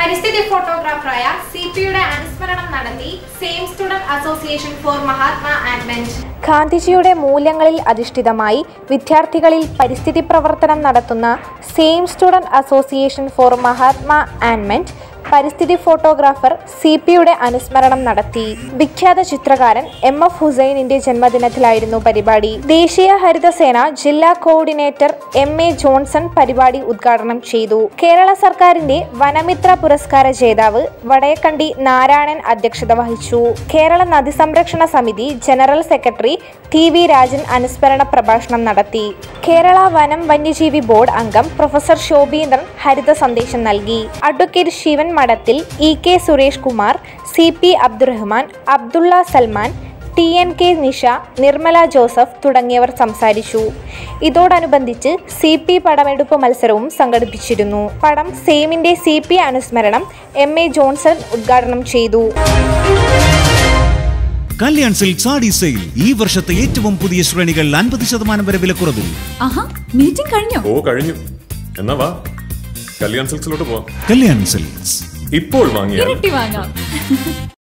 പരിസ്ഥിതി ഫോട്ടോഗ്രാഫറായ സി പിയുടെ അനുസ്മരണം നടത്തി same student association for Mahatma ആൻഡ്മെന്റ് ഗാന്ധിജിയുടെ മൂല്യങ്ങളിൽ അധിഷ്ഠിതമായി വിദ്യാർത്ഥികളിൽ പരിസ്ഥിതി പ്രവർത്തനം നടത്തുന്ന same student association for Mahatma ആൻമെന്റ് പരിസ്ഥിതി ഫോട്ടോഗ്രാഫർ സി പിയുടെ അനുസ്മരണം നടത്തി വിഖ്യാത ചിത്രകാരൻ എം എഫ് ഹുസൈനിന്റെ ജന്മദിനത്തിലായിരുന്നു പരിപാടി ദേശീയ ഹരിതസേന ജില്ലാ കോർഡിനേറ്റർ എം എ ജോൺസൺ പരിപാടി ഉദ്ഘാടനം ചെയ്തു കേരള സർക്കാരിന്റെ വനമിത്ര പുരസ്കാര ജേതാവ് വടയക്കണ്ടി നാരായണൻ അധ്യക്ഷത വഹിച്ചു കേരള നദി സംരക്ഷണ സമിതി general secretary T V Rajan അനുസ്മരണ പ്രഭാഷണം നടത്തി കേരള വനം വന്യജീവി ബോർഡ് അംഗം പ്രൊഫസർ ശോഭീന്ദ്രൻ ഹരിത സന്ദേശം നൽകി advocate Sivan Madathil E K Suresh Kumar C P Abdurahman Abdulla Salman T N K Nisha Nirmala Joseph തുടങ്ങിയവർ സംസാരിച്ചു ഇതോടനുബന്ധിച്ച് സി പി പടമെടുപ്പ് മത്സരവും സംഘടിപ്പിച്ചിരുന്നു പടം സെയിമിന്റെ സി പി അനുസ്മരണം എം എ ജോൺസൺ ഉദ്ഘാടനം ചെയ്തു കല്യാൺ സിൽക്സ് ആടി സെയിൽ ഈ വർഷത്തെ ഏറ്റവും പുതിയ ശ്രേണികൾ അൻപത് ശതമാനം വരെ വിലക്കുറവിൽ ആഹാ മീറ്റിംഗ് കഴിഞ്ഞോ ഓ കഴിഞ്ഞു എന്നാ വാ കല്യാൺ സിൽക്സിലോട്ട് പോവാം കല്യാൺ സിൽക്സ് ഇപ്പോൾ വാങ്ങിയാൽ ഇരട്ടി വാങ്ങാം